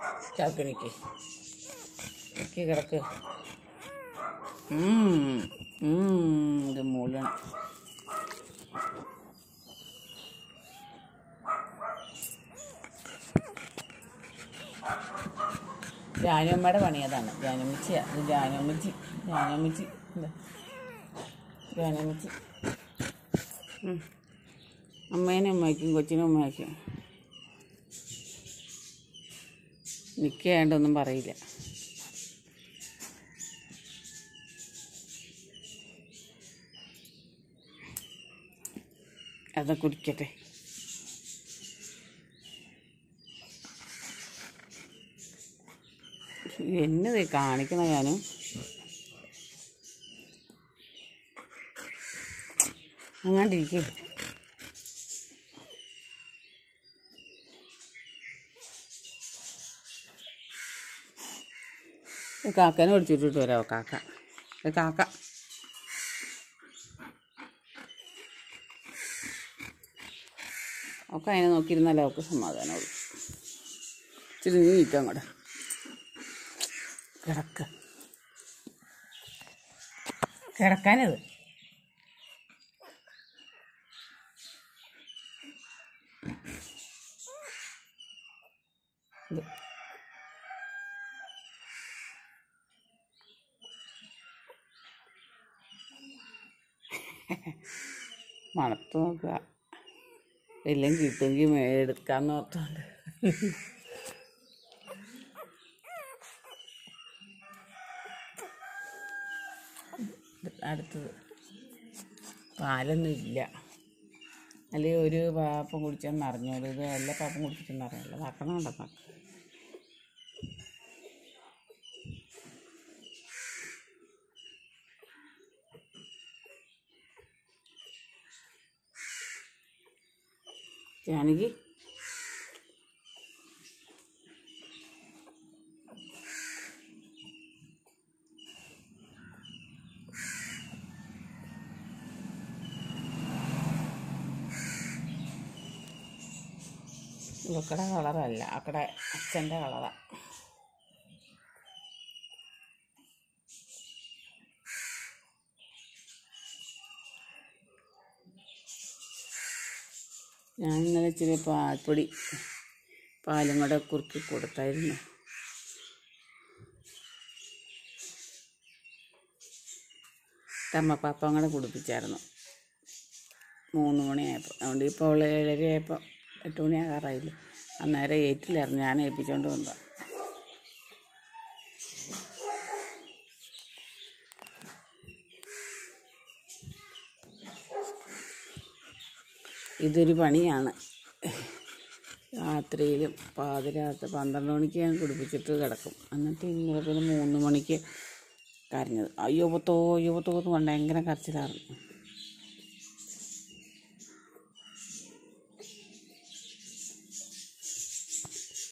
ചാക്കനിക്ക് കിടക്ക് ഉം, ഉം, ഇത് മൂലം ജാനുമ്മയുടെ പണിയതാണ് ജാനുമ്മച്ചിയാ ഇത് ജാനുമ്മച്ചി ജാനുമ്മച്ചി എന്താ ജാനുമ്മച്ചി ഉം. അമ്മേനും അമ്മയ്ക്കും കൊച്ചിനും അമ്മയ്ക്കും നിൽക്കേണ്ടൊന്നും പറയില്ല അത് കുടിക്കട്ടെ എന്നത് കാണിക്കണ ഞാനും അങ്ങാണ്ടിരിക്കേ കാക്കനെ വിളിച്ചിട്ടിട്ട് വരാമോ കാക്ക ഇത് കാക്ക ഒക്കെ അതിനെ നോക്കിയിരുന്നാലേ അവൾക്ക് സമാധാനമുള്ളൂ ഇച്ചിരി നീ നിൽക്കാം അങ്ങോട്ട് കിടക്ക കിടക്കാനത് ഇത് മണത്ത് നോക്കുക എല്ലാം കിട്ടുമെങ്കിൽ മേ- എടുക്കാന്ന് ഓർത്തോണ്ട് അടുത്തത് പാലൊന്നും ഇല്ല അല്ലെങ്കിൽ ഒരു പാപ്പം കുടിച്ചെന്ന് അറിഞ്ഞോളൂ ഇത് എല്ലാ പാപ്പം കുടിച്ചിട്ടെന്ന് അറിയാമല്ലോ നക്കണം ഉണ്ടെന്ന് ജാനകി ഇവക്കടെ കളറല്ല അക്കടെ അച്ഛൻ്റെ കളറാണ് ഞാൻ ഇന്നലെ ഇച്ചിരി പാൽപ്പൊടി പാലും കൂടെ കുറുക്കി കൊടുത്തായിരുന്നു തമ്മപ്പാപ്പം കൂടെ കുടിപ്പിച്ചായിരുന്നു മൂന്ന് മണിയായപ്പോൾ അതുകൊണ്ട് ഇപ്പോൾ അവൾ ഏഴരയായപ്പോൾ എട്ട് മണിയാകാറായില്ലേ അന്നേരം ഏറ്റില്ലായിരുന്നു ഞാൻ ഏൽപ്പിച്ചുകൊണ്ട് വന്നതാണ് ഇതൊരു പണിയാണ് രാത്രിയിലും പാതിരാത്രി പന്ത്രണ്ട് മണിക്ക് ഞാൻ കുടിപ്പിച്ചിട്ട് കിടക്കും എന്നിട്ട് ഇന്നലെ പിന്നെ മൂന്ന് മണിക്ക് കരഞ്ഞത് അയ്യോ പത്തോ അയ്യോ പത്തോ എന്ന് കൊണ്ട് ഭയങ്കര കരച്ചിലായിരുന്നു